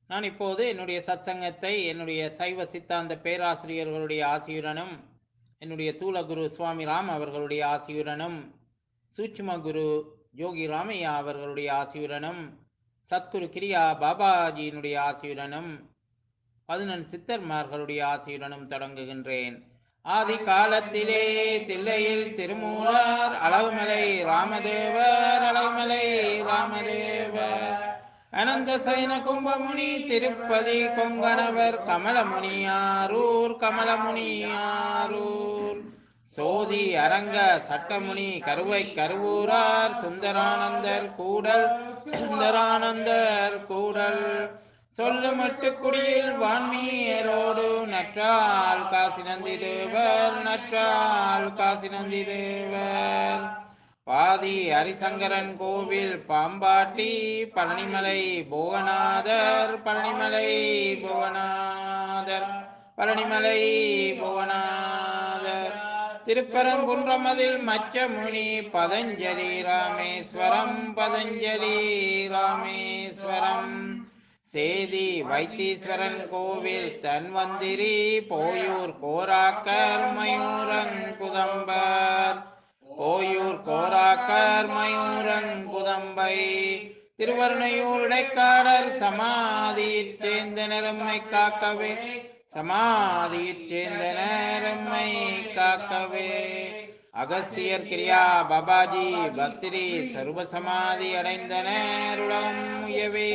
நான் இப்போது என்னுடைய சத்சங்கத்தை என்னுடைய சைவ சித்தாந்த பேராசிரியர்களுடைய ஆசியுடனும் என்னுடைய தூலகுரு சுவாமி ராம் அவர்களுடைய ஆசியுடனும் சூட்சும குரு யோகி ராமையா அவர்களுடைய ஆசியுடனும் சத்குரு கிரியா பாபாஜியினுடைய ஆசியுடனும் பதினெண் சித்தர்மார்களுடைய ஆசியுடனும் தொடங்குகின்றேன் ஆதி காலத்திலே தில்லையில் திருமூலர் அளவுமலை ராமதேவர் அளவுமலை ராமதேவர் அனந்த சைன கும்பமுனி திருப்பதி கொங்கணவர் கமலமுனியாரூர் கமலமுனியாரூர் சோதி அரங்க சட்டமுனி கருவை கருவூரார் சுந்தரானந்தர் கூடல் சுந்தரானந்தர் கூடல் சொல்லு மட்டு குடியில் வான்மீரோடு நற்றால் காசி நந்தி தேவர் நற்றால் காசி நந்தி தேவர் பாதி ஹரிசங்கரன் கோவில் பாம்பாட்டி பழனிமலை புவனாதர் பழனிமலை புவனாதர் பழனிமலை புவனாதர் திருப்பரங்குன்றமதில் மச்சமுனி பதஞ்சலி ராமேஸ்வரம் பதஞ்சலி ராமேஸ்வரம் சேதி வைத்தீஸ்வரன் கோவில் தன்வந்திரி போயூர் கோராக்கர் மயூரங்குதம்பர் ஓயூர் கோராக்கர் மயூரங்குதம்பை திருவருணையூர் இடைக்காடர் சமாதியிற் சேர்ந்த நிறம்மை காக்கவே சமாதியிற் சேர்ந்த நேரம்மை காக்கவே அகஸ்தியர் கிரியா பாபாஜி பக்திரி சர்வ சமாதி அடைந்தனர் உலகம் உயவே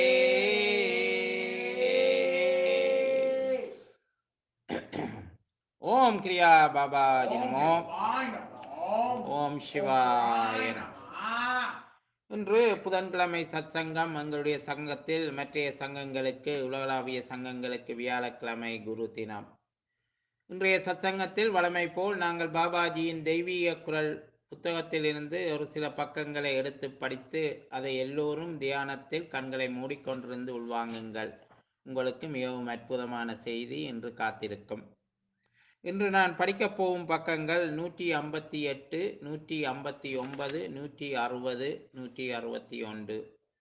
ஓம் கிரியா பாபாஜி நமோ ஓம் சிவாய நமோ. இன்று புதன்கிழமை சத்சங்கம் எங்களுடைய சங்கத்தில் மற்றைய சங்கங்களுக்கு உலகளாவிய சங்கங்களுக்கு வியாழக்கிழமை குரு தினம் இன்றைய சத்சங்கத்தில் வழமை போல் நாங்கள் பாபாஜியின் தெய்வீக குரல் புத்தகத்திலிருந்து ஒரு சில பக்கங்களை எடுத்து படித்து அதை எல்லோரும் தியானத்தில் கண்களை மூடிக்கொண்டிருந்து உள்வாங்குங்கள் உங்களுக்கு மிகவும் அற்புதமான செய்தி என்று காத்திருக்கும் இன்று நான் படிக்கப் போகும் பக்கங்கள் நூற்றி ஐம்பத்தி எட்டு நூற்றி ஐம்பத்தி ஒன்பது நூற்றி அறுபது நூற்றி அறுபத்தி ஒன்று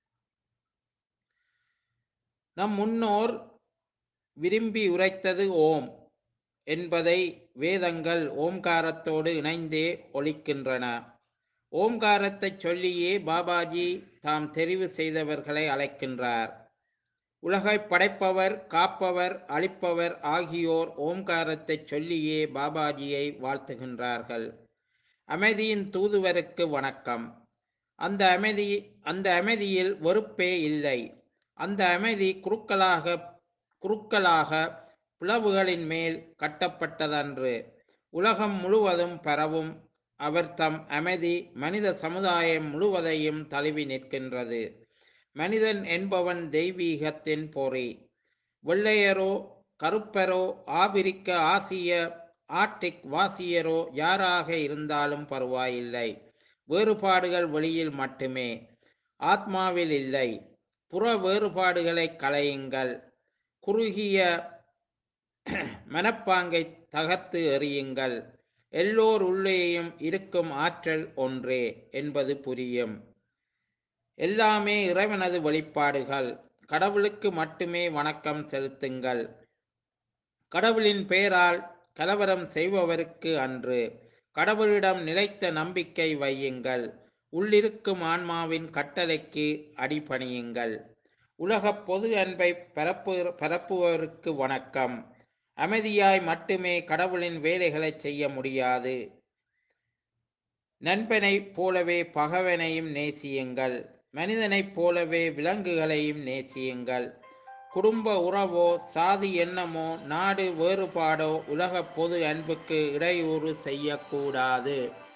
நம் முன்னோர் விரும்பி உரைத்தது ஓம் என்பதை வேதங்கள் ஓம்காரத்தோடு இணைந்தே ஒலிக்கின்றன ஓம்காரத்தைச் சொல்லியே பாபாஜி தாம் தெரிவு செய்தவர்களை அழைக்கின்றார் உலகை படைப்பவர் காப்பவர் அழிப்பவர் ஆகியோர் ஓம்காரத்தைச் சொல்லியே பாபாஜியை வாழ்த்துகின்றார்கள் அமைதியின் தூதுவருக்கு வணக்கம் அந்த அமைதி அந்த அமைதியில் வெறுப்பே இல்லை அந்த அமைதி குறுக்களாக குறுக்களாக பிளவுகளின் மேல் கட்டப்பட்டதன்று உலகம் முழுவதும் பரவும் அவர் தம் அமைதி மனித சமுதாயம் முழுவதையும் தழுவி நிற்கின்றது மனிதன் என்பவன் தெய்வீகத்தின் பொறி வெள்ளையரோ கருப்பரோ ஆபிரிக்க ஆசிய ஆர்டிக் வாசியரோ யாராக இருந்தாலும் பரவாயில்லை வேறுபாடுகள் வெளியில் மட்டுமே ஆத்மாவில் இல்லை புற வேறுபாடுகளை களையுங்கள் குறுகிய மனப்பாங்கை தகர்த்து எறியுங்கள் எல்லோர் உள்ளேயும் இருக்கும் ஆற்றல் ஒன்றே என்பது புரியும் எல்லாமே இறைவனது வெளிப்பாடுகள் கடவுளுக்கு மட்டுமே வணக்கம் செலுத்துங்கள் கடவுளின் பெயரால் கலவரம் செய்பவருக்கு அன்று கடவுளிடம் நிலைத்த நம்பிக்கை வையுங்கள் உள்ளிருக்கும் ஆன்மாவின் கட்டளைக்கு அடிபணியுங்கள் உலகப் பொது அன்பை பரப்பு பரப்புவோருக்கு வணக்கம் அமைதியாய் மட்டுமே கடவுளின் வேலைகளை செய்ய முடியாது நண்பனைப் போலவே பகவனையும் நேசியுங்கள் மனிதனைப் போலவே விலங்குகளையும் நேசியுங்கள் குடும்ப உறவோ சாதி எண்ணமோ நாடு வேறுபாடோ உலக பொது அன்புக்கு இடையூறு செய்யக்கூடாது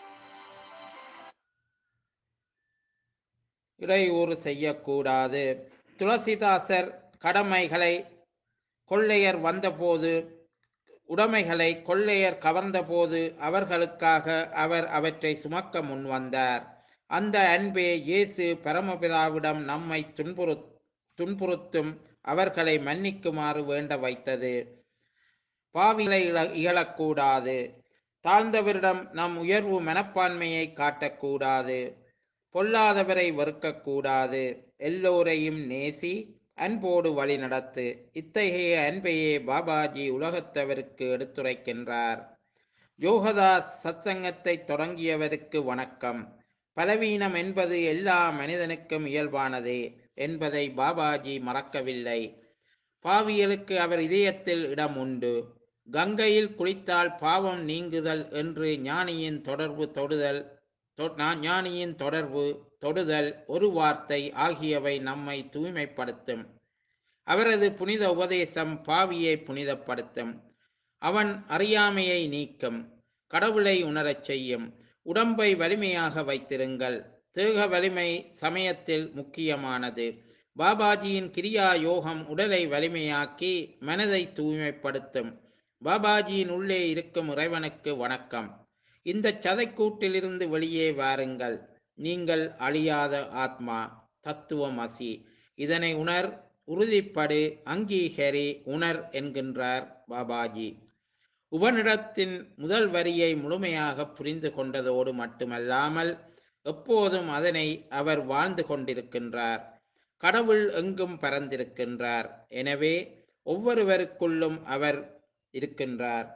இடையூறு செய்யக்கூடாது துளசிதாசர் கடமைகளை கொள்ளையர் வந்தபோது உடைமைகளை கொள்ளையர் கவர்ந்தபோது அவர்களுக்காக அவர் அவற்றை சுமக்க முன்வந்தார் அந்த அன்பே இயேசு பரமபிதாவிடம் நம்மை துன்புறு துன்புறுத்தும் அவர்களை மன்னிக்குமாறு வேண்ட வைத்தது பாவிகளை இழ- இகழக்கூடாது தாழ்ந்தவரிடம் நம் உயர்வு மனப்பான்மையை காட்டக்கூடாது பொல்லாதவரை வெறுக்கக்கூடாது எல்லோரையும் நேசி அன்போடு வழி நடத்து இத்தகைய அன்பையே பாபாஜி உலகத்தவருக்கு எடுத்துரைக்கின்றார் யோகதாஸ் சத்சங்கத்தை தொடங்கியவருக்கு வணக்கம் பலவீனம் என்பது எல்லா மனிதனுக்கும் இயல்பானதே என்பதை பாபாஜி மறக்கவில்லை பாவியலுக்கு அவர் இதயத்தில் இடம் உண்டு கங்கையில் குளித்தால் பாவம் நீங்குதல் என்று ஞானியின் தொடர்பு தொடுதல் தொ- நா- ஞானியின் தொடர்பு தொடுதல் ஒரு வார்த்தை ஆகியவை நம்மை தூய்மைப்படுத்தும் அவரது புனித உபதேசம் பாவியை புனிதப்படுத்தும் அவன் அறியாமையை நீக்கும் கடவுளை உணரச் செய்யும் உடம்பை வலிமையாக வைத்திருங்கள் தேக வலிமை சமயத்தில் முக்கியமானது பாபாஜியின் கிரியா யோகம் உடலை வலிமையாக்கி மனதை தூய்மைப்படுத்தும் பாபாஜியின் உள்ளே இருக்கும் இறைவனுக்கு வணக்கம் இந்த சதைக்கூட்டிலிருந்து வெளியே வாருங்கள் நீங்கள் அழியாத ஆத்மா தத்துவம் அசி இதனை உணர் உறுதிப்படு அங்கீகரி உணர் என்கின்றார் பாபாஜி உபனிடத்தின் முதல் வரியை முழுமையாக புரிந்து கொண்டதோடு மட்டுமல்லாமல் எப்போதும் அதனை அவர் வாழ்ந்து கொண்டிருக்கின்றார் கடவுள் எங்கும் பரந்திருக்கின்றார் எனவே ஒவ்வொருவருக்குள்ளும் அவர் இருக்கின்றார்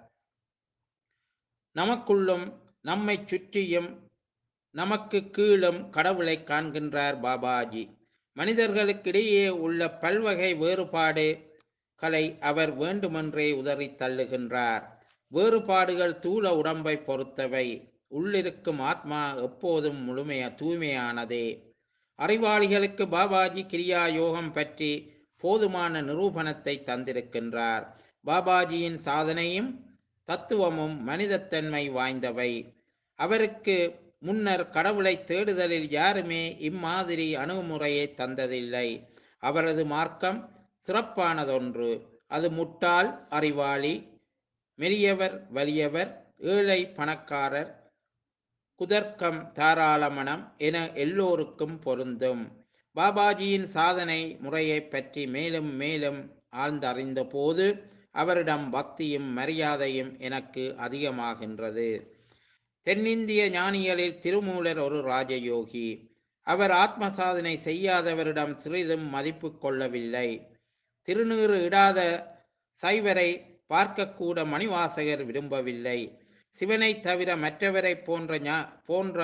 நமக்குள்ளும் நம்மை சுற்றியும் நமக்கு கீழும் கடவுளை காண்கின்றார் பாபாஜி மனிதர்களுக்கிடையே உள்ள பல்வகை வேறுபாடுகளை அவர் வேண்டுமென்றே உதறி தள்ளுகின்றார் வேறுபாடுகள் தூள உடம்பை பொறுத்தவை உள்ளிருக்கும் ஆத்மா எப்போதும் முழுமைய தூய்மையானதே அறிவாளிகளுக்கு பாபாஜி கிரியா யோகம் பற்றி போதுமான நிரூபணத்தை தந்திருக்கின்றார் பாபாஜியின் சாதனையும் தத்துவமும் மனிதத்தன்மை வாய்ந்தவை அவருக்கு முன்னர் கடவுளை தேடுதலில் யாருமே இம்மாதிரி அணுகுமுறையை தந்ததில்லை அவரது மார்க்கம் சிறப்பானதொன்று அது முட்டாள் அறிவாளி மெலியவர் வலியவர் ஏழை பணக்காரர் குதர்க்கம் தாராளமனம் என எல்லோருக்கும் பொருந்தும் பாபாஜியின் சாதனை முறையைப் பற்றி மேலும் மேலும் ஆழ்ந்தறிந்த போது அவரிடம் பக்தியும் மரியாதையும் எனக்கு அதிகமாகின்றது தென்னிந்திய ஞானிகளில் திருமூலர் ஒரு ராஜயோகி அவர் ஆத்ம சாதனை செய்யாதவரிடம் சிறிதும் மதிப்பு கொள்ளவில்லை திருநீறு இடாத சைவரை பார்க்கக்கூட மணிவாசகர் விரும்பவில்லை சிவனை தவிர மற்றவரை போன்ற ஞா- போன்ற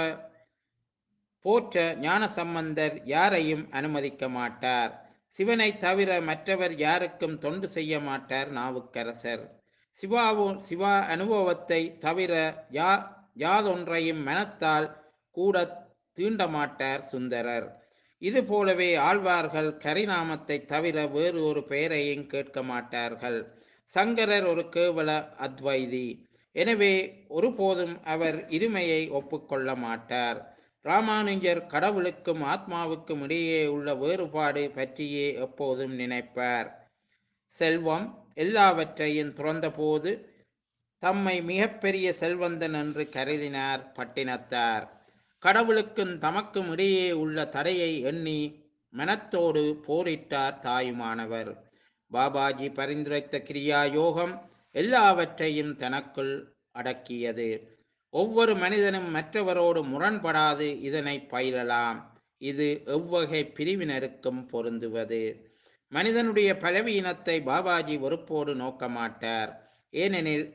போற்ற ஞானசம்பந்தர் யாரையும் அனுமதிக்க மாட்டார் சிவனை தவிர மற்றவர் யாருக்கும் தொண்டு செய்ய மாட்டார் நாவுக்கரசர் சிவாவோ சிவா அனுபவத்தை தவிர யா யாதொன்றையும் மனத்தால் கூட தீண்ட மாட்டார் சுந்தரர் இது போலவே ஆழ்வார்கள் கரிநாமத்தை தவிர வேறு ஒரு பெயரையும் கேட்க மாட்டார்கள் சங்கரர் ஒரு கேவல அத்வைதி எனவே ஒருபோதும் அவர் இருமையை ஒப்புக்கொள்ள மாட்டார் ராமானுஜர் கடவுளுக்கும் ஆத்மாவுக்கும் இடையே உள்ள வேறுபாடு பற்றியே எப்போதும் நினைப்பார் செல்வம் எல்லாவற்றையும் துறந்தபோது தம்மை மிகப்பெரிய செல்வந்தன் என்று கருதினார் பட்டினத்தார் கடவுளுக்கும் தமக்கும் இடையே உள்ள தடையை எண்ணி மனத்தோடு போரிட்டார் தாயுமானவர் பாபாஜி பரிந்துரைத்த கிரியா யோகம் எல்லாவற்றையும் தனக்குள் அடக்கியது ஒவ்வொரு மனிதனும் மற்றவரோடு முரண்படாது இதனை பயிலலாம் இது எவ்வகை பிரிவினருக்கும் பொருந்துவது மனிதனுடைய பலவீனத்தை பாபாஜி வெறுப்போடு நோக்க மாட்டார் ஏனெனில்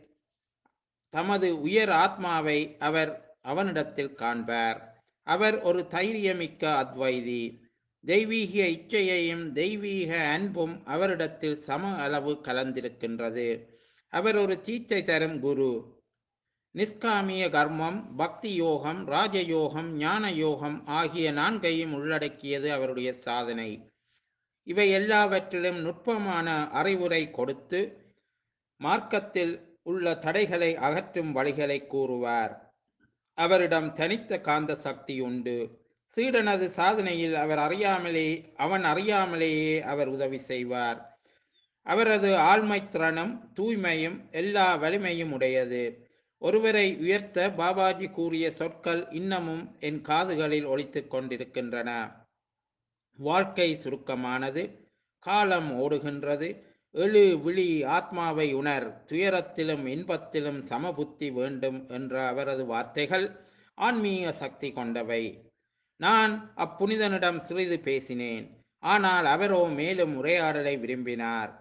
தமது உயர் ஆத்மாவை அவர் அவனிடத்தில் காண்பார் அவர் ஒரு தைரியமிக்க அத்வைதி தெய்வீக இச்சையையும் தெய்வீக அன்பும் அவரிடத்தில் சம அளவு கலந்திருக்கின்றது அவர் ஒரு தீச்சை தரும் குரு நிஷ்காமிய கர்மம் பக்தி யோகம் ராஜயோகம் ஞான யோகம் ஆகிய நான்கையும் உள்ளடக்கியது அவருடைய சாதனை இவை எல்லாவற்றிலும் நுட்பமான அறிவுரை கொடுத்து மார்க்கத்தில் உள்ள தடைகளை அகற்றும் வழிகளை கூறுவார் அவரிடம் தனித்த காந்த சக்தி உண்டு சீடனது சாதனையில் அவர் அறியாமலே அவன் அறியாமலேயே அவர் உதவி செய்வார் அவரது ஆழ்மை திறனும் தூய்மையும் எல்லா வலிமையும் உடையது ஒருவரை உயர்த்த பாபாஜி கூறிய சொற்கள் இன்னமும் என் காதுகளில் ஒலித்துக் கொண்டிருக்கின்றன வாழ்க்கை சுருக்கமானது காலம் ஓடுகின்றது எழு விழி ஆத்மாவை உணர் துயரத்திலும் இன்பத்திலும் சமபுத்தி வேண்டும் என்ற அவரது வார்த்தைகள் ஆன்மீக சக்தி கொண்டவை நான் அப்புனிதனிடம் சிறிது பேசினேன் ஆனால் அவரோ மேலும் உரையாடலை விரும்பினார்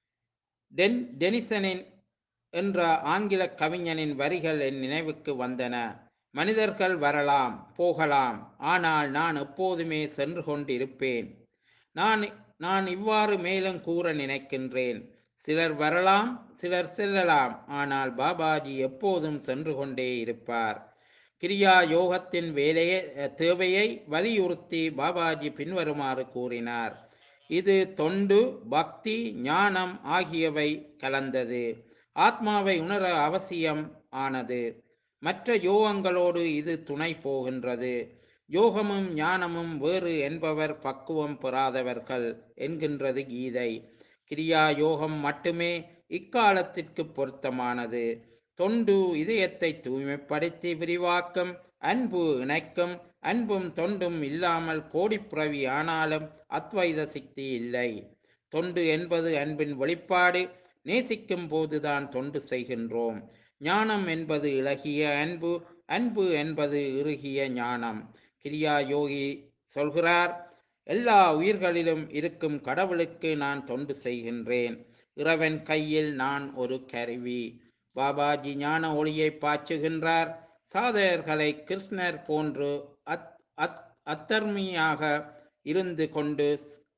டென் டெனிசனின் என்ற ஆங்கில கவிஞனின் வரிகள் என் நினைவுக்கு வந்தன மனிதர்கள் வரலாம் போகலாம் ஆனால் நான் எப்போதுமே சென்று கொண்டிருப்பேன் நான் நான் இவ்வாறு மேலும் கூற நினைக்கின்றேன் சிலர் வரலாம் சிலர் செல்லலாம் ஆனால் பாபாஜி எப்போதும் சென்று கொண்டே இருப்பார் கிரியா யோகத்தின் வேலையை தேவையை வலியுறுத்தி பாபாஜி பின்வருமாறு கூறினார் இது தொண்டு பக்தி ஞானம் ஆகியவை கலந்தது ஆத்மாவை உணர அவசியம் ஆனது மற்ற யோகங்களோடு இது துணை போகின்றது யோகமும் ஞானமும் வேறு என்பவர் பக்குவம் பெறாதவர்கள் என்கின்றது கீதை கிரியா யோகம் மட்டுமே இக்காலத்திற்கு பொருத்தமானது தொண்டு இதயத்தை தூய்மைப்படுத்தி விரிவாக்கும் அன்பு இணைக்கும் அன்பும் தொண்டும் இல்லாமல் கோடிப்பிறவி ஆனாலும் அத்வைத சக்தி இல்லை தொண்டு என்பது அன்பின் வெளிப்பாடு நேசிக்கும் போதுதான் தொண்டு செய்கின்றோம் ஞானம் என்பது இளகிய அன்பு அன்பு என்பது இறுகிய ஞானம் கிரியா யோகி சொல்கிறார் எல்லா உயிர்களிலும் இருக்கும் கடவுளுக்கு நான் தொண்டு செய்கின்றேன் இறைவன் கையில் நான் ஒரு கருவி பாபாஜி ஞான ஒளியை பாய்ச்சுகின்றார் சாதகர்களை கிருஷ்ணர் போன்று அத் அத் அத்தர்மியாக இருந்து கொண்டு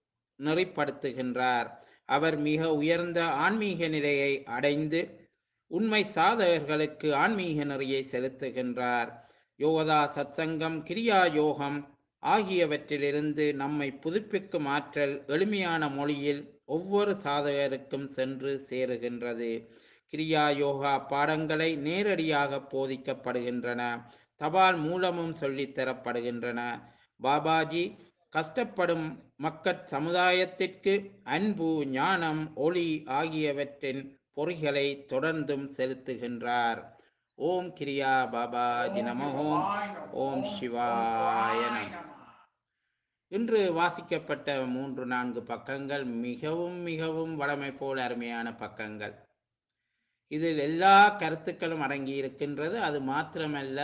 நெறிப்படுத்துகின்றார் அவர் மிக உயர்ந்த ஆன்மீக நிலையை அடைந்து உண்மை சாதகர்களுக்கு ஆன்மீக நெறியை செலுத்துகின்றார் யோகதா சத்சங்கம் கிரியா யோகம் ஆகியவற்றிலிருந்து நம்மை புதுப்பிக்கும் ஆற்றல் எளிமையான மொழியில் ஒவ்வொரு சாதகருக்கும் சென்று சேருகின்றது கிரியா யோகா பாடங்களை நேரடியாக போதிக்கப்படுகின்றன தபால் மூலமும் சொல்லித் தரப்படுகின்றன பாபாஜி கஷ்டப்படும் மக்கட் சமுதாயத்திற்கு அன்பு ஞானம் ஒளி ஆகியவற்றின் பொறிகளை தொடர்ந்தும் செலுத்துகின்றார் ஓம் கிரியா பாபாஜி நம ஓம் ஓம் சிவாய நம இன்று வாசிக்கப்பட்ட மூன்று நான்கு பக்கங்கள் மிகவும் மிகவும் வளமை போல் அருமையான பக்கங்கள் இதில் எல்லா கருத்துக்களும் அடங்கி இருக்கின்றது அது மாத்திரமல்ல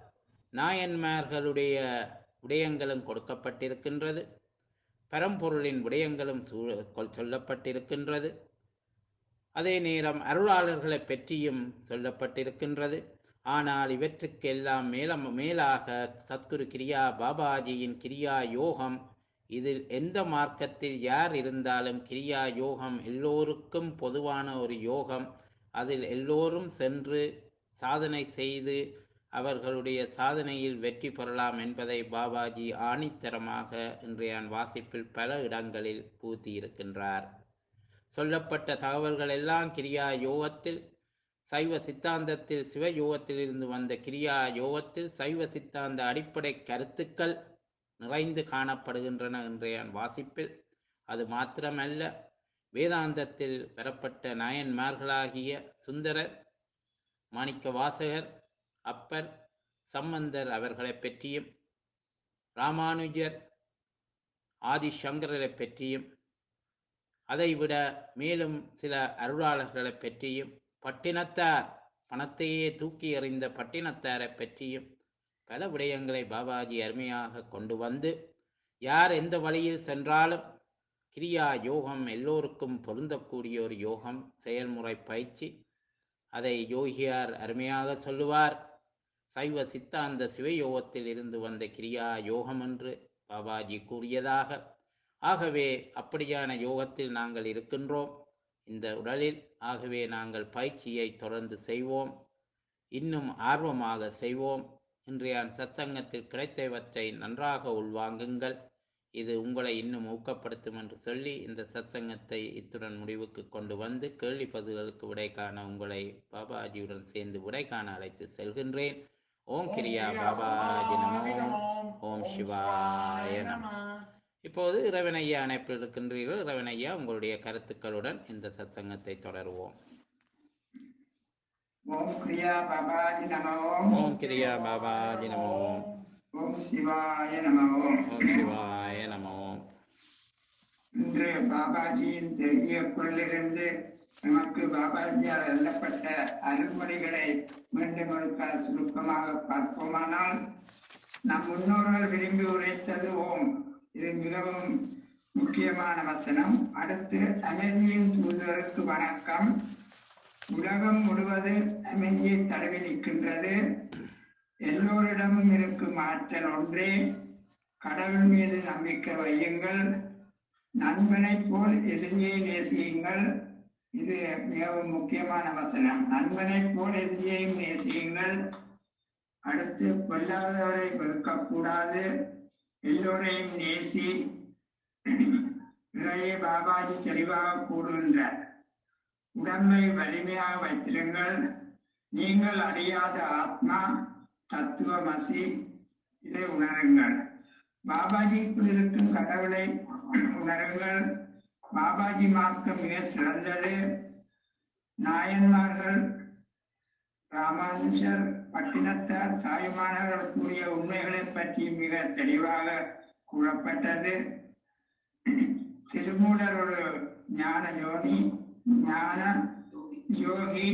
நாயன்மார்களுடைய விடயங்களும் கொடுக்கப்பட்டிருக்கின்றது பரம்பொருளின் விடயங்களும் சொல்லப்பட்டிருக்கின்றது அதே நேரம் அருளாளர்களை பற்றியும் சொல்லப்பட்டிருக்கின்றது ஆனால் இவற்றுக்கெல்லாம் மேல மேலாக சத்குரு கிரியா பாபாஜியின் கிரியா யோகம் இதில் எந்த மார்க்கத்தில் யார் இருந்தாலும் கிரியா யோகம் எல்லோருக்கும் பொதுவான ஒரு யோகம் அதில் எல்லோரும் சென்று சாதனை செய்து அவர்களுடைய சாதனையில் வெற்றி பெறலாம் என்பதை பாபாஜி ஆணித்தரமாக இன்றைய வாசிப்பில் பல இடங்களில் பூத்தி இருக்கின்றார் சொல்லப்பட்ட தகவல்கள் எல்லாம் கிரியா யோகத்தில் சைவ சித்தாந்தத்தில் சிவ யோகத்திலிருந்து வந்த கிரியா யோகத்தில் சைவ சித்தாந்த அடிப்படை கருத்துக்கள் நிறைந்து காணப்படுகின்றன இன்றைய வாசிப்பில் அது மாத்திரமல்ல வேதாந்தத்தில் பெறப்பட்ட நாயன்மார்களாகிய சுந்தரர் மாணிக்க வாசகர் அப்பர் சம்பந்தர் அவர்களை பற்றியும் ராமானுஜர் ஆதிசங்கரரை பற்றியும் அதைவிட மேலும் சில அருளாளர்களை பற்றியும் பட்டினத்தார் பணத்தையே தூக்கி எறிந்த பட்டினத்தாரை பற்றியும் பல விடயங்களை பாபாஜி அருமையாக கொண்டு வந்து யார் எந்த வழியில் சென்றாலும் கிரியா யோகம் எல்லோருக்கும் பொருந்தக்கூடிய ஒரு யோகம் செயல்முறை பயிற்சி அதை யோகியார் அருமையாக சொல்லுவார் சைவ சித்தாந்த சிவயோகத்தில் இருந்து வந்த கிரியா யோகம் என்று பாபாஜி கூறியதாக ஆகவே அப்படியான யோகத்தில் நாங்கள் இருக்கின்றோம் இந்த உடலில் ஆகவே நாங்கள் பயிற்சியை தொடர்ந்து செய்வோம் இன்னும் ஆர்வமாக செய்வோம் இன்றைய சத்சங்கத்தில் கிடைத்தவற்றை நன்றாக உள்வாங்குங்கள் இது உங்களை இன்னும் ஊக்கப்படுத்தும் என்று சொல்லி இந்த சத்சங்கத்தை இத்துடன் முடிவுக்கு கொண்டு வந்து கேள்வி பதில்களுக்கு விடை காண உங்களை பாபாஜியுடன் சேர்ந்து விடை காண அழைத்து செல்கின்றேன் ஓம் கிரியா பாபாஜி நமோ ஓம் சிவாய நம இப்போது இறைவனையா அணைப்பில் இருக்கின்றீர்கள் இறைவனையா உங்களுடைய கருத்துக்களுடன் இந்த சத்சங்கத்தை தொடருவோம் ஓம் கிரியா பாபாஜி நம ஓம் ஓம் கிரியா பாபாஜி நமோ ஓம் சிவாய நம ஓம் ஓம் சிவாய நமோ இன்று பாபாஜியின் தெரியக்குள்ளிருந்து நமக்கு பாபாஜியால் எழுதப்பட்ட அருள்மொழிகளை மீண்டும் ஒருக்கா சுருக்கமாக பார்ப்போமானால் நம் முன்னோர்கள் விரும்பி உரைத்தது ஓம் இது மிகவும் முக்கியமான வசனம் அடுத்து அமைதியின் தூதருக்கு வணக்கம் உலகம் முழுவது அமைதியை தடவி நிற்கின்றது எல்லோரிடமும் இருக்கும் ஆற்றல் ஒன்றே கடவுள் மீது நம்பிக்கை வையுங்கள் நண்பனைப் போல் எதிரியை நேசியுங்கள் இது மிகவும் முக்கியமான வசனம் நண்பனைப் போல் எதிரியையும் நேசியுங்கள் அடுத்து பொல்லாதவரை வெறுக்கக்கூடாது எல்லோரையும் நேசி இறையே பாபாஜி தெளிவாக கூறுகின்றார் உடம்பை வலிமையாக வைத்திருங்கள் நீங்கள் அறியாத ஆத்மா தத்துவமசி இதை உணருங்கள் பாபாஜிக்குள் இருக்கும் கடவுளை உணருங்கள் பாபாஜி மார்க்கம் மிக சிறந்தது நாயன்மார்கள் ராமானுஜர் பட்டினத்தார் தாயுமானவர்கள் கூறிய உண்மைகளை பற்றி மிக தெளிவாக கூறப்பட்டது திருமூலர் ஒரு ஞான யோனி ஞான யோகி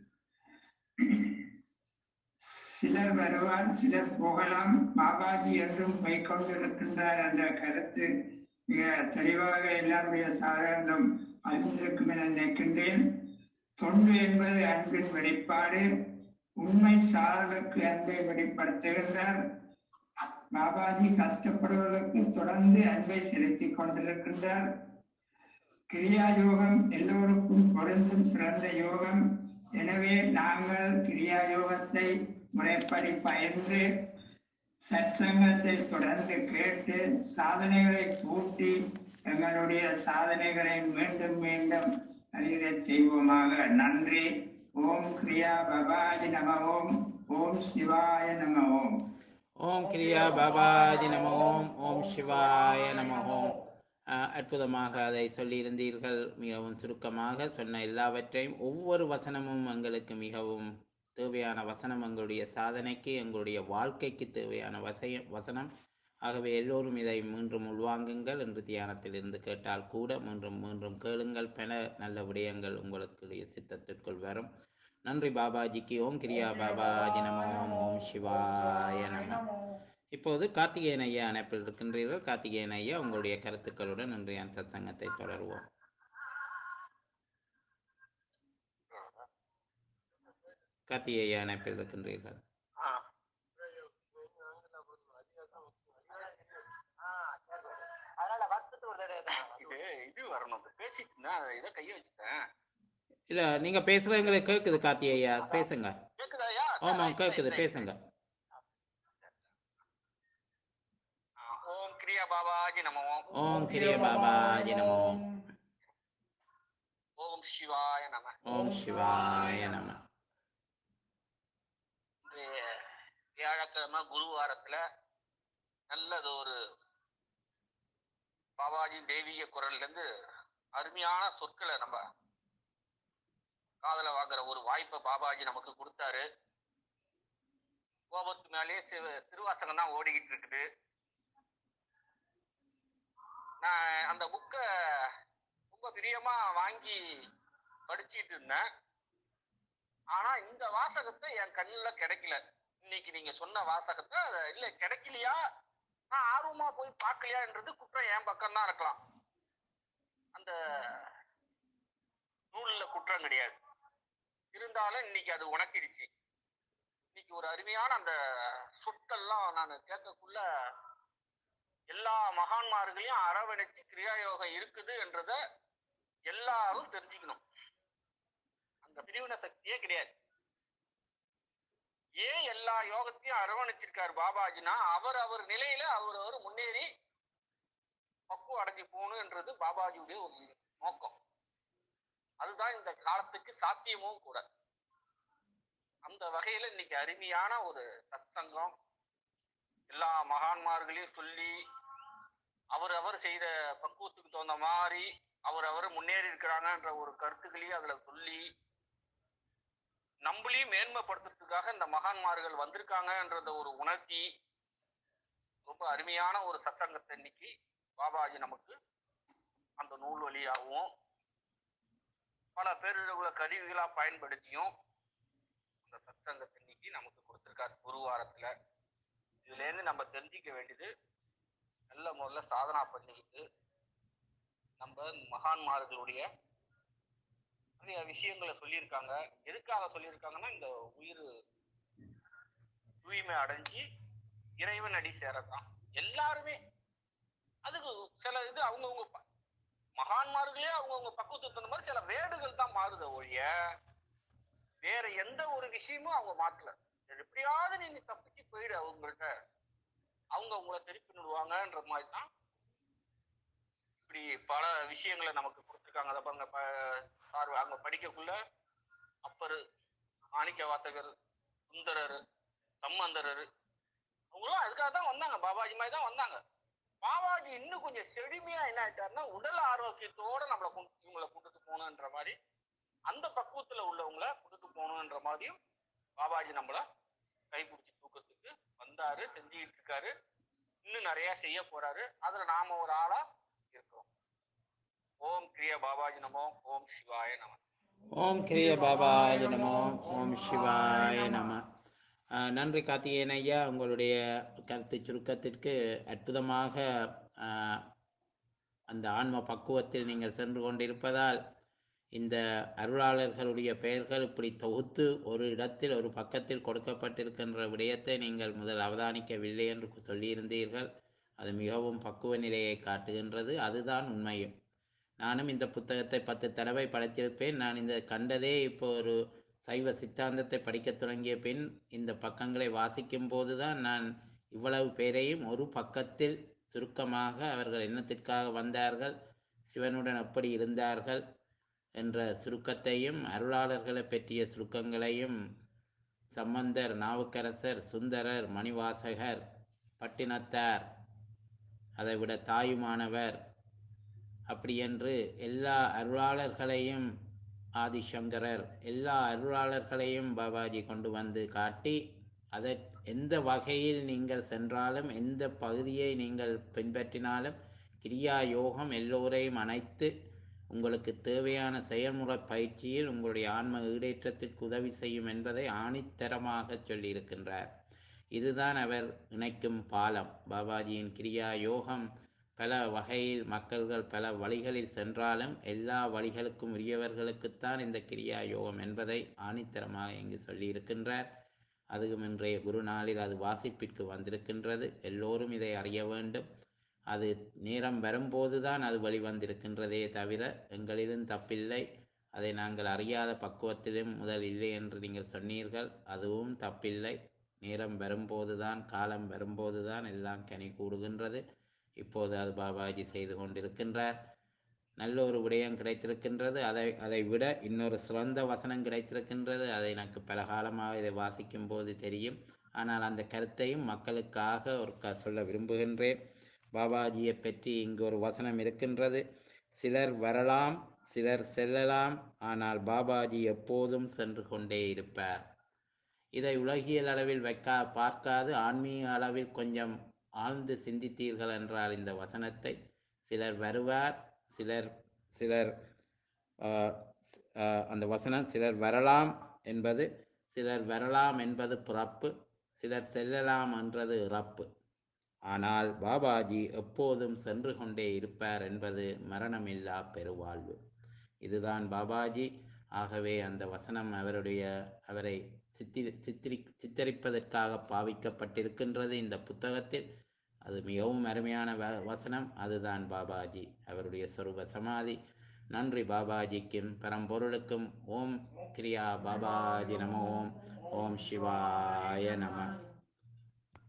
சிலர் வருவார் சிலர் போகலாம் பாபாஜி என்றும் போய்கொண்டிருக்கின்றார் என்ற கருத்து மிக தெளிவாக எல்லாருடைய சாதாரணம் அறிந்திருக்கும் என நினைக்கின்றேன் தொண்டு என்பது அன்பின் வெளிப்பாடு உண்மை சாதலுக்கு அன்பை வெளிப்படுத்துகின்றார் பாபாஜி கஷ்டப்படுவதற்கு தொடர்ந்து அன்பை செலுத்திக் கொண்டிருக்கின்றார் கிரியா யோகம் எல்லோருக்கும் பொருந்தும் சிறந்த யோகம் எனவே நாங்கள் கிரியா யோகத்தை முறைப்படி பயின்று சத்சங்கத்தை தொடர்ந்து கேட்டு சாதனைகளை கூட்டி எங்களுடைய சாதனைகளை மீண்டும் மீண்டும் அறியச் செய்வோமாக நன்றி ஓம் கிரியா பபாஜி நம ஓம் ஓம் சிவாய நம ஓம் ஓம் கிரியா பாபாஜி நம ஓம் ஓம் சிவாய நம ஓம் அஹ், அற்புதமாக அதை சொல்லியிருந்தீர்கள் மிகவும் சுருக்கமாக சொன்ன எல்லாவற்றையும் ஒவ்வொரு வசனமும் எங்களுக்கு மிகவும் தேவையான வசனம் எங்களுடைய சாதனைக்கு எங்களுடைய வாழ்க்கைக்கு தேவையான வசய வசனம் ஆகவே எல்லோரும் இதை மீண்டும் உள்வாங்குங்கள் என்று தியானத்தில் இருந்து கேட்டால் கூட மீண்டும் மீண்டும் கேளுங்கள் பல நல்ல விடயங்கள் உங்களுடைய சித்தத்திற்குள் வரும் நன்றி பாபாஜிக்கு ஓம் கிரியா பாபாஜி நம ஓம் ஓம் சிவாய நம இப்போது கார்த்திகேயன் ஐயா அணைப்பில் இருக்கின்றீர்கள் கார்த்திகேயன் ஐயா உங்களுடைய கருத்துக்களுடன் இன்றைய சத்சங்கத்தை தொடருவோம் கார்த்திகேய ஐயா அணைப்பில் இருக்கின்றீர்கள் அதனால வருஷத்துக்கு ஒரு தடவை தான். இது இது வரணும் இப்ப பேசிட்டு இருந்தேன் அதை இதை கைய வச்சுட்டேன் இல்ல நீங்க பேசுறது எங்களுக்கு கேக்குது கார்த்திகேய ஐயா பேசுங்க கேக்குதாயா ஆமா கேக்குது பேசுங்க ஓம் கிரியா பாபாஜி நம ஓம் ஓம் கிரிய பாபாஜி நம ஓம் ஓம் சிவாய நம ஓம் சிவாய நம இன்றைய வியாழக்கிழமை குருவாரத்துல நல்லது ஒரு பாபாஜி தெய்வீக குரல்ல இருந்து அருமையான சொற்களை நம்ம காதல வாங்குற ஒரு வாய்ப்பை பாபாஜி நமக்கு கொடுத்தாரு கோபத்து மேலேயே சிவ- திருவாசகம் தான் ஓடிக்கிட்டு இருக்குது நான் அந்த புக்கை ரொம்ப பிரியமா வாங்கி படிச்சிட்டு இருந்தேன் ஆனா இந்த வாசகத்தை என் கண்ணுல கிடைக்கல இன்னைக்கு நீங்க சொன்ன வாசகத்தை அது இல்ல கிடைக்கலையா நான் ஆர்வமா போய் பார்க்கலையான்றது குற்றம் என் பக்கம் தான் இருக்கலாம் அந்த நூல்ல குற்றம் கிடையாது இருந்தாலும் இன்னைக்கு அது உணக்கிடுச்சு இன்னைக்கு ஒரு அருமையான அந்த சொற்கள்லாம் நான் கேட்கக்குள்ள எல்லா மகான்மார்களையும் அரவணைச்சு கிரியாயோகம் இருக்குது என்றத எல்லாரும் தெரிஞ்சுக்கணும் அந்த பிரிவின சக்தியே கிடையாது ஏன் எல்லா யோகத்தையும் அரவணைச்சிருக்காரு பாபாஜினா அவர் அவர் நிலையில அவர் அவர் முன்னேறி பக்குவம் அடைஞ்சு போகணுன்றது பாபாஜியுடைய ஒரு நோக்கம் அதுதான் இந்த காலத்துக்கு சாத்தியமும் கூட அந்த வகையில இன்னைக்கு அருமையான ஒரு சத்சங்கம் எல்லா மகான்மார்களையும் சொல்லி அவர் அவர் செய்த பக்குவத்துக்கு தகுந்த மாதிரி அவர் அவர் முன்னேறி இருக்கிறாங்கன்ற ஒரு கருத்துக்களையும் அதுல சொல்லி நம்மளையும் மேன்மைப்படுத்துறதுக்காக இந்த மகான்மார்கள் வந்திருக்காங்கன்றத ஒரு உணர்த்தி ரொம்ப அருமையான ஒரு சத்சங்கத்தை இன்னைக்கு பாபாஜி நமக்கு அந்த நூல் வழியாகவும் பல பேருடைய கருவிகளா பயன்படுத்தியும் அந்த சத்சங்கத்தை இன்னைக்கு நமக்கு கொடுத்திருக்காரு ஒரு வாரத்துல இதுல இருந்து நம்ம தெரிஞ்சிக்க வேண்டியது நல்ல முறையில சாதனா பண்ணிக்கிட்டு நம்ம மகான்மார்களுடைய நிறைய விஷயங்களை சொல்லியிருக்காங்க எதுக்காக சொல்லியிருக்காங்கன்னா இந்த உயிர் தூய்மை அடைஞ்சு இறைவன் அடி சேரத்தான் எல்லாருமே அதுக்கு சில இது அவங்கவுங்க ப- மகான்மார்களே அவங்கவுங்க பக்குவத்துக்கு தகுந்த மாதிரி சில வேடுகள் தான் மாறுத ஒழிய வேற எந்த ஒரு விஷயமும் அவங்க மாத்தல எப்படியாவது நீங்க தப்பிச்சு போயிடு அவங்கள்ட்ட அவங்க உங்களை சரி பண்ணிடுவாங்கன்ற மாதிரி தான் இப்படி பல விஷயங்களை நமக்கு கொடுத்துருக்காங்க அதை பாருங்க ப- சார் அங்க படிக்கக்குள்ள அப்பரு மாணிக்க வாசகர் சுந்தரர் சம்பந்தரர் அவங்களும் அதுக்காக தான் வந்தாங்க பாபாஜி மாதிரி தான் வந்தாங்க பாபாஜி இன்னும் கொஞ்சம் செழுமையா என்ன ஆயிட்டாருன்னா உடல் ஆரோக்கியத்தோட நம்மளை கொண்டு- இவங்களை கூட்டிட்டு போகணுன்ற மாதிரி அந்த பக்குவத்துல உள்ளவங்கள கூட்டிட்டு போகணுன்ற மாதிரியும் பாபாஜி நம்மள கைப்பிடிச்சு தூக்கத்துக்கு வந்தாரு செஞ்சுக்கிட்டு இருக்காரு இன்னும் நிறைய செய்ய போறாரு அதுல நாம ஒரு ஆளா இருக்கிறோம் ஓம் கிரிய பாபாஜி நமோ ஓம் சிவாய நம ஓம் கிரிய பாபாய நமோ ஓம் சிவாய நம ஆஹ் நன்றி கார்த்திகேயன் ஐயா உங்களுடைய கருத்து சுருக்கத்திற்கு அற்புதமாக ஆஹ், அந்த ஆன்ம பக்குவத்தில் நீங்கள் சென்று கொண்டிருப்பதால் இந்த அருளாளர்களுடைய பெயர்கள் இப்படி தொகுத்து ஒரு இடத்தில் ஒரு பக்கத்தில் கொடுக்கப்பட்டிருக்கின்ற விடயத்தை நீங்கள் முதல் அவதானிக்கவில்லை என்று சொல்லியிருந்தீர்கள் அது மிகவும் பக்குவ நிலையை காட்டுகின்றது அதுதான் உண்மையும் நானும் இந்த புத்தகத்தை பத்து தடவை படித்திருப்பேன் நான் இந்த கண்டதே இப்போ ஒரு சைவ சித்தாந்தத்தை படிக்கத் தொடங்கிய பின் இந்த பக்கங்களை வாசிக்கும் போதுதான் நான் இவ்வளவு பேரையும் ஒரு பக்கத்தில் சுருக்கமாக அவர்கள் என்னத்திற்காக வந்தார்கள் சிவனுடன் எப்படி இருந்தார்கள் என்ற சுருக்கத்தையும் அருளாளர்களை பற்றிய சுருக்கங்களையும் சம்பந்தர் நாவுக்கரசர் சுந்தரர் மணிவாசகர் பட்டினத்தார் அதைவிட தாயுமானவர் அப்படி என்று எல்லா அருளாளர்களையும் ஆதிசங்கரர் எல்லா அருளாளர்களையும் பாபாஜி கொண்டு வந்து காட்டி அதை எந்த வகையில் நீங்கள் சென்றாலும் எந்த பகுதியை நீங்கள் பின்பற்றினாலும் கிரியா யோகம் எல்லோரையும் அணைத்து உங்களுக்கு தேவையான செயல்முறை பயிற்சியில் உங்களுடைய ஆன்ம ஈடேற்றத்திற்கு உதவி செய்யும் என்பதை ஆணித்தரமாக சொல்லியிருக்கின்றார் இதுதான் அவர் இணைக்கும் பாலம் பாபாஜியின் கிரியா யோகம் பல வகையில் மக்கள்கள் பல வழிகளில் சென்றாலும் எல்லா வழிகளுக்கும் உரியவர்களுக்குத்தான் இந்த கிரியா யோகம் என்பதை ஆணித்தரமாக இங்கு சொல்லியிருக்கின்றார் அதுவும் இன்றைய குரு நாளில் அது வாசிப்பிற்கு வந்திருக்கின்றது எல்லோரும் இதை அறிய வேண்டும் அது நேரம் வரும்போதுதான் அது வெளிவந்திருக்கின்றதே தவிர எங்களிலும் தப்பில்லை அதை நாங்கள் அறியாத பக்குவத்திலும் முதல் இல்லை என்று நீங்கள் சொன்னீர்கள் அதுவும் தப்பில்லை நேரம் வரும்போதுதான் காலம் வரும்போதுதான் எல்லாம் கனி கூடுகின்றது இப்போது அது பாபாஜி செய்து கொண்டிருக்கின்றார் நல்ல ஒரு விடயம் கிடைத்திருக்கின்றது அதை அதை விட இன்னொரு சிறந்த வசனம் கிடைத்திருக்கின்றது அதை எனக்கு பல காலமாக இதை வாசிக்கும் போது தெரியும் ஆனால் அந்த கருத்தையும் மக்களுக்காக ஒரு க சொல்ல விரும்புகின்றேன் பாபாஜியை பற்றி இங்கு ஒரு வசனம் இருக்கின்றது சிலர் வரலாம் சிலர் செல்லலாம் ஆனால் பாபாஜி எப்போதும் சென்று கொண்டே இருப்பார் இதை உலகியல் அளவில் வைக்கா பார்க்காது ஆன்மீக அளவில் கொஞ்சம் ஆழ்ந்து சிந்தித்தீர்கள் என்றால் இந்த வசனத்தை சிலர் வருவார் சிலர் சிலர் ஆஹ், ஸ்- ஆஹ், அந்த வசனம் சிலர் வரலாம் என்பது சிலர் வரலாம் என்பது பிறப்பு சிலர் செல்லலாம் என்றது இறப்பு ஆனால் பாபாஜி எப்போதும் சென்று கொண்டே இருப்பார் என்பது மரணமில்லா பெருவாழ்வு இதுதான் பாபாஜி ஆகவே அந்த வசனம் அவருடைய அவரை சித்திரி சித்திரி சித்தரிப்பதற்காக பாவிக்கப்பட்டிருக்கின்றது இந்த புத்தகத்தில் அது மிகவும் அருமையான வ- வசனம் அதுதான் பாபாஜி அவருடைய சொரூப சமாதி நன்றி பாபாஜிக்கும் பரம்பொருளுக்கும் ஓம் கிரியா பாபாஜி நம ஓம் ஓம் சிவாய நம